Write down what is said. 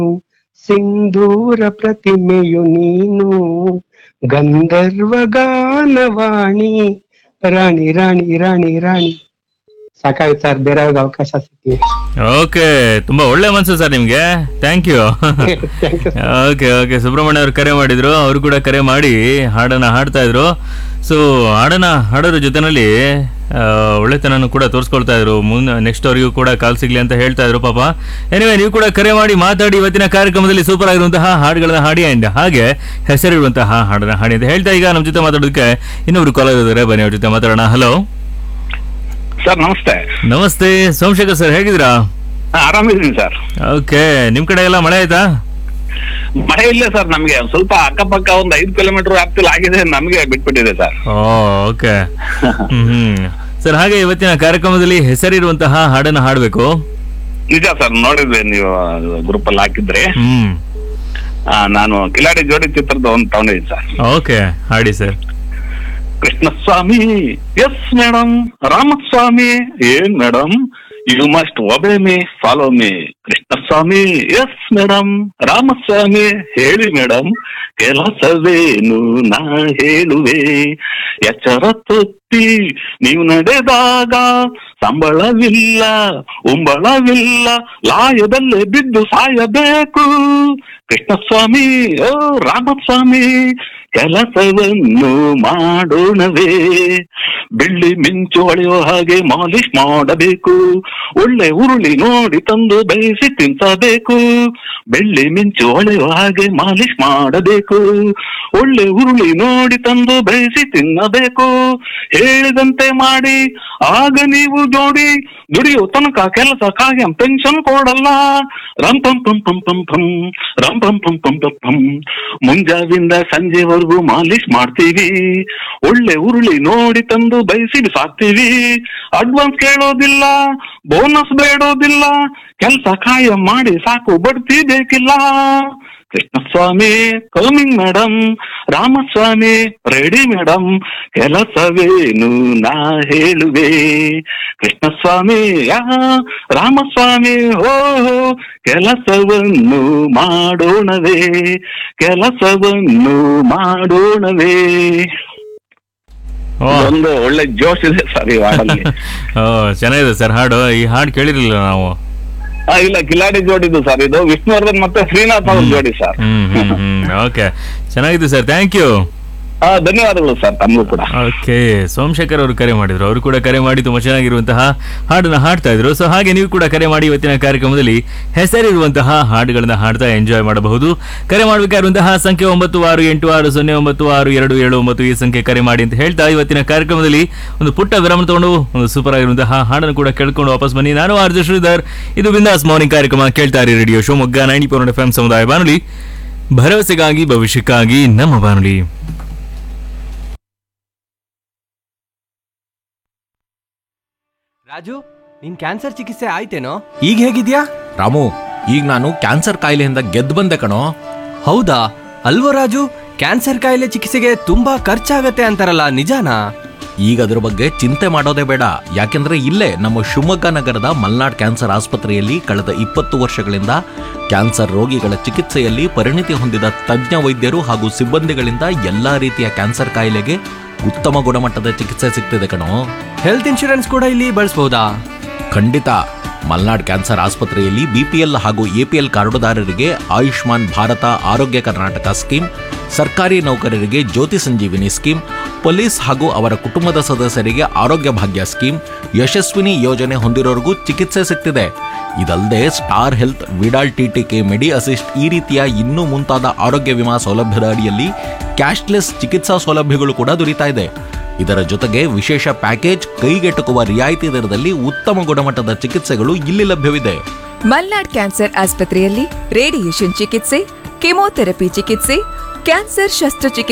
ಸಿಂಧೂರ ಪ್ರತಿಮೆಯು ನೀನು ಗಂಧರ್ವ ಗಾನವಾಣಿ ರಾಣಿ ರಾಣಿ ರಾಣಿ ರಾಣಿ ಸಾಕಾಗುತ್ತೆ ಸರ್ ಬೇರೆ ಅವಕಾಶ ಸಿಕ್ಕಿ ಓಕೆ ತುಂಬಾ ಒಳ್ಳೆ ಮನ್ಸು ಸರ್ ನಿಮ್ಗೆ thank you thank you okay okay Subrahmanya ಅವರು ಕರೆ ಮಾಡಿದ್ರು ಅವರು ಕೂಡ ಕರೆ ಮಾಡಿ ಹಾಡನ್ನ ಹಾಡ್ತಾ ಇದ್ರು ಸೊ ಹಾಡನ್ನ ಹಾಡೋದ್ರ ಜೊತೆನಲ್ಲಿ ಆ, ಒಳ್ಳೆತನನು ಕೂಡ ತೋರಿಸ್ಕೊಳ್ತಾ ಇದ್ರು ಮುಂದೆ ನೆಕ್ಸ್ಟ್ ಅವರಿಗೂ ಕೂಡ ಕಾಲ್ ಸಿಗ್ಲಿ ಅಂತ ಹೇಳ್ತಾ ಇದ್ರು ಪಾಪ ಎನಿವೆ ನೀವು ಕೂಡ ಕರೆ ಮಾಡಿ ಮಾತಾಡಿ ಇವತ್ತಿನ ಕಾರ್ಯಕ್ರಮದಲ್ಲಿ ಸೂಪರ್ ಆಗಿರುವಂತಹ ಹಾಡುಗಳನ್ನ ಹಾಡಿ ಅಂಡ್ ಹಾಗೆ ಹೆಸರಿರುವಂತಹ ಹಾಡನ್ನ ಹಾಡಿ ಅಂತ ಹೇಳ್ತಾ ಈಗ ನಮ್ಮ ಜೊತೆ ಮಾತಾಡೋದಕ್ಕೆ ಇನ್ನೊಬ್ರು ಕಾಲರ್ ಇದ್ದಾರೆ ಬನ್ನಿ ಅವ್ರ ಜೊತೆ ಮಾತಾಡೋಣ ಹಲೋ ಸರ್ ನಮಸ್ತೆ ನಮಸ್ತೆ ಸೋಮಶೇಖರ್ ಸರ್ ಹೇಗಿದ್ದೀರಾ ಹಾ, ಆರಾಮಿದ್ದೀನಿ ಸರ್ ಓಕೆ ನಿಮ್ ಕಡೆ ಎಲ್ಲ ಮಳೆ ಆಯ್ತಾ ಮಳೆ ಇಲ್ಲ ಸರ್ ನಮ್ಗೆ ಒಂದ್ ಸ್ವಲ್ಪ ಅಕ್ಕಪಕ್ಕ ಒಂದ್ ಐದು ಕಿಲೋಮೀಟರ್ ವ್ಯಾಪ್ತಿಲಿ ಆಗಿದೆ ನಮ್ಗೆ ಬಿಟ್ಬಿಟ್ಟಿದೆ sir oh okay hmm hmm sir ಹಾಗೆ ಇವತ್ತಿನ ಕಾರ್ಯಕ್ರಮದಲ್ಲಿ ಹೆಸರಿರುವಂತಹ ಹಾಡನ್ನು ಹಾಡಬೇಕು ನಿಜ ಸರ್ ನೋಡಿದ್ವಿ ನೀವು ಗ್ರೂಪ್ ಅಲ್ಲಿ ಹಾಕಿದ್ರಿ ಹ್ಮ್ ಆ, ನಾನು ಕಿಲಾಡಿ ಜೋಡಿ ಚಿತ್ರದ ಒಂದು ತಗೊಂಡಿದ್ದೀನಿ ಸರ್ ಓಕೆ ಹಾಡಿ sir Krishnaswamy yes madam Ramaswamy ಏನ್ madam you must obey me follow me Krishnaswamy yes madam Ramaswamy ಹೇಳಿ ಮೇಡಮ್ ಕೆಲಸವೇನು ನಾ ಹೇಳುವೆ ಎಚ್ಚರ ತಪ್ಪಿ ನೀವು ನಡೆದಾಗ ಸಂಬಳವಿಲ್ಲ ಉಂಬಳವಿಲ್ಲ ಲಾಯದಲ್ಲೇ ಬಿದ್ದು ಸಾಯಬೇಕು ಕೃಷ್ಣಸ್ವಾಮಿ ಓ ರಾಮಸ್ವಾಮಿ ಕೆಲಸವನ್ನು ಮಾಡೋಣವೇ ಬೆಳ್ಳಿ ಮಿಂಚು ಹೊಳೆಯೋ ಹಾಗೆ ಮಾಲಿಶ್ ಮಾಡಬೇಕು ಒಳ್ಳೆ ಉರುಳಿ ನೋಡಿ ತಂದು ಬೇಯಿಸಿ ತಿನ್ಸಬೇಕು ಬೆಳ್ಳಿ ಮಿಂಚು ಹೊಳೆಯೋ ಹಾಗೆ ಮಾಲಿಶ್ ಮಾಡಬೇಕು ಒಳ್ಳೆ ಉರುಳಿ ನೋಡಿ ತಂದು ಬೇಯಿಸಿ ತಿನ್ನಬೇಕು ಹೇಳಿದಂತೆ ಮಾಡಿ ಆಗ ನೀವು ಜೋಡಿ ದುಡಿಯೋ ತನಕ ಕೆಲಸ ಕಾಯಂ ಪೆನ್ಷನ್ ಕೊಡಲ್ಲ ರಂ ಪಂ ಪಂ ಪಂ ಪಂ ಪಂ ರಂ ಪಂ ಪಂ ಪಂ ಪಂ ಪಂ ಮುಂಜಾವಿಂದ ಸಂಜೆವರೆಗೂ ಮಾಲಿಶ್ ಮಾಡ್ತೀವಿ ಒಳ್ಳೆ ಉರುಳಿ ನೋಡಿ ತಂದು ಬಯಸಿ ಸಾಕ್ತೀವಿ ಅಡ್ವಾನ್ಸ್ ಕೇಳೋದಿಲ್ಲ ಬೋನಸ್ ಬೇಡೋದಿಲ್ಲ ಕೆಲಸ ಕಾಯಂ ಮಾಡಿ ಸಾಕು ಬಡ್ತಿ ಬೇಕಿಲ್ಲ Krishnaswamy coming madam Ramaswamy ready madam ಕೆಲಸವೇನು ನಾ ಹೇಳುವೆ ಕೃಷ್ಣಸ್ವಾಮಿ ಯಾ ರಾಮಸ್ವಾಮಿ ಹೋ ಹೋ, ಕೆಲಸವನ್ನು ಮಾಡೋಣವೇ ಕೆಲಸವನ್ನು ಮಾಡೋಣವೇ ಓ ಒಂದು ಒಳ್ಳೆ ಜೋಶ್ ಇದೆ ಸರ್ ಈ ಹಾಡಲ್ಲಿ ಓ ಚೆನ್ನಾಗಿದೆ ಸರ್ ಹಾಡು ಈ ಹಾಡು ಕೇಳಿರ್ಲಿಲ್ಲ ನಾವು ಆ, ಇಲ್ಲ ಕಿಲಾಡಿ ಜೋಡಿದು ಸರ್ ಇದು ವಿಷ್ಣುವರ್ಧನ್ ಮತ್ತೆ ಶ್ರೀನಾಥ್ ಅವ್ರ ಜೋಡಿ sir hmm hmm hmm okay ಚೆನ್ನಾಗಿದೆ ಸರ್ ಥ್ಯಾಂಕ್ ಯು ಆ, ಧನ್ಯವಾದಗಳು ಸರ್ ತಮಗೂ ಕೂಡ ಓಕೆ ಸೋಮಶೇಖರ್ ಅವರು ಕರೆ ಮಾಡಿದ್ರು ಅವರು ಕೂಡ ಕರೆ ಮಾಡಿ ತುಂಬಾ ಚೆನ್ನಾಗಿರುವಂತಹ ಹಾಡನ್ನ ಹಾಡ್ತಾ ಇದ್ರು ಸೊ ಹಾಗೆ ನೀವು ಕೂಡ ಕರೆ ಮಾಡಿ ಇವತ್ತಿನ ಕಾರ್ಯಕ್ರಮದಲ್ಲಿ ಹೆಸರಿರುವಂತಹ ಹಾಡುಗಳನ್ನ ಹಾಡ್ತಾ ಎಂಜಾಯ್ ಮಾಡಬಹುದು ಕರೆ ಮಾಡಬೇಕಾಗಿರುವಂತಹ ಸಂಖ್ಯೆ ಒಂಬತ್ತು ಆರು ಎಂಟು ಆರು ಸೊನ್ನೆ ಒಂಬತ್ತು ಆರು ಎರಡು ಏಳು ಒಂಬತ್ತು ಈ ಸಂಖ್ಯೆ ಕರೆ ಮಾಡಿ ಅಂತ ಹೇಳ್ತಾ ಇವತ್ತಿನ ಕಾರ್ಯಕ್ರಮದಲ್ಲಿ ಒಂದು ಪುಟ್ಟ ವಿರಾಮ ತಗೊಂಡು ಒಂದು ಸೂಪರ್ ಆಗಿರುವಂತಹ ಹಾಡನ್ನು ಕೂಡ ಕೇಳ್ಕೊಂಡು ವಾಪಸ್ ಬನ್ನಿ ನಾನು ಆರ್ಜು ಶ್ರೀಧರ್ ಇದು ಬಿಂದಾಸ್ ಮಾರ್ನಿಂಗ್ ಕಾರ್ಯಕ್ರಮ ಕೇಳ್ತಾ ಇರಿ radio Shivamogga ninety four F M ಸಮುದಾಯ ಬಾನುಲಿ ಭರವಸೆಗಾಗಿ ಭವಿಷ್ಯಕ್ಕಾಗಿ ನಮ್ಮ ಬಾನುಲಿ ರಾಜು ನಿನ್ ಕ್ಯಾನ್ಸರ್ ಚಿಕಿತ್ಸೆ ಆಯ್ತೇನೋ ಈಗ ಹೇಗಿದ್ಯಾ ರಾಮು ಈಗ ನಾನು ಕ್ಯಾನ್ಸರ್ ಕಾಯಿಲೆಯಿಂದ ಗೆದ್ದು ಬಂದೆ ಕಣೋ ಹೌದಾ ಅಲ್ವೋ ರಾಜು ಕ್ಯಾನ್ಸರ್ ಕಾಯಿಲೆ ಚಿಕಿತ್ಸೆಗೆ ತುಂಬಾ ಖರ್ಚಾಗತ್ತೆ ಅಂತಾರಲ್ಲ ನಿಜಾನಾ ಈಗ ಅದ್ರ ಬಗ್ಗೆ ಚಿಂತೆ ಮಾಡೋದೇ ಬೇಡ ಯಾಕೆಂದ್ರೆ ಇಲ್ಲೇ ನಮ್ಮ ಶಿವಮೊಗ್ಗ ನಗರದ ಮಲ್ನಾಡ್ ಕ್ಯಾನ್ಸರ್ ಆಸ್ಪತ್ರೆಯಲ್ಲಿ ಕಳೆದ ಇಪ್ಪತ್ತು ವರ್ಷಗಳಿಂದ ಕ್ಯಾನ್ಸರ್ ರೋಗಿಗಳ ಚಿಕಿತ್ಸೆಯಲ್ಲಿ ಪರಿಣಿತಿ ಹೊಂದಿದ ತಜ್ಞ ವೈದ್ಯರು ಹಾಗೂ ಸಿಬ್ಬಂದಿಗಳಿಂದ ಎಲ್ಲಾ ರೀತಿಯ ಕ್ಯಾನ್ಸರ್ ಕಾಯಿಲೆಗೆ ಉತ್ತಮ ಗುಣಮಟ್ಟದ ಚಿಕಿತ್ಸೆ ಸಿಗ್ತಿದೆ ಕಣೋ ಹೆಲ್ತ್ ಇನ್ಶೂರೆನ್ಸ್ ಕೂಡ ಇಲ್ಲಿ ಬಳಸ್ಬೋದಾ ಖಂಡಿತ ಮಲ್ನಾಡ್ ಕ್ಯಾನ್ಸರ್ ಆಸ್ಪತ್ರೆಯಲ್ಲಿ ಬಿಪಿಎಲ್ ಹಾಗೂ ಎಪಿಎಲ್ ಕಾರ್ಡುದಾರರಿಗೆ ಆಯುಷ್ಮಾನ್ ಭಾರತ ಆರೋಗ್ಯ ಕರ್ನಾಟಕ ಸ್ಕೀಮ್ ಸರ್ಕಾರಿ ನೌಕರರಿಗೆ ಜ್ಯೋತಿ ಸಂಜೀವಿನಿ ಸ್ಕೀಮ್ ಪೊಲೀಸ್ ಹಾಗೂ ಅವರ ಕುಟುಂಬದ ಸದಸ್ಯರಿಗೆ ಆರೋಗ್ಯ ಭಾಗ್ಯ ಸ್ಕೀಮ್ ಯಶಸ್ವಿನಿ ಯೋಜನೆ ಹೊಂದಿರೋರಿಗೂ ಚಿಕಿತ್ಸೆ ಸಿಗ್ತಿದೆ ಇದಲ್ಲದೆ Star Health Vidal TTK Medi Assist ಈ ರೀತಿಯ ಇನ್ನೂ ಮುಂತಾದ ಆರೋಗ್ಯ ವಿಮಾ ಸೌಲಭ್ಯದ ಅಡಿಯಲ್ಲಿ ಕ್ಯಾಶ್ಲೆಸ್ ಚಿಕಿತ್ಸಾ ಸೌಲಭ್ಯಗಳು ಕೂಡ ದೊರೀತಾ ಇದೆ ಇದರ ಜೊತೆಗೆ ವಿಶೇಷ ಪ್ಯಾಕೇಜ್ ಕೈಗೆಟುಕುವ ರಿಯಾಯಿತಿ ದರದಲ್ಲಿ ಉತ್ತಮ ಗುಣಮಟ್ಟದ ಚಿಕಿತ್ಸೆಗಳು ಇಲ್ಲಿ ಲಭ್ಯವಿದೆ ಮಲ್ನಾಡ್ ಕ್ಯಾನ್ಸರ್ ಆಸ್ಪತ್ರೆಯಲ್ಲಿ ರೇಡಿಯೇಷನ್ ಚಿಕಿತ್ಸೆ ಕೆಮೊಥೆರಪಿ ಚಿಕಿತ್ಸೆ ಕ್ಯಾನ್ಸರ್ ಶಸ್ತ್ರಚಿಕಿತ್ಸೆ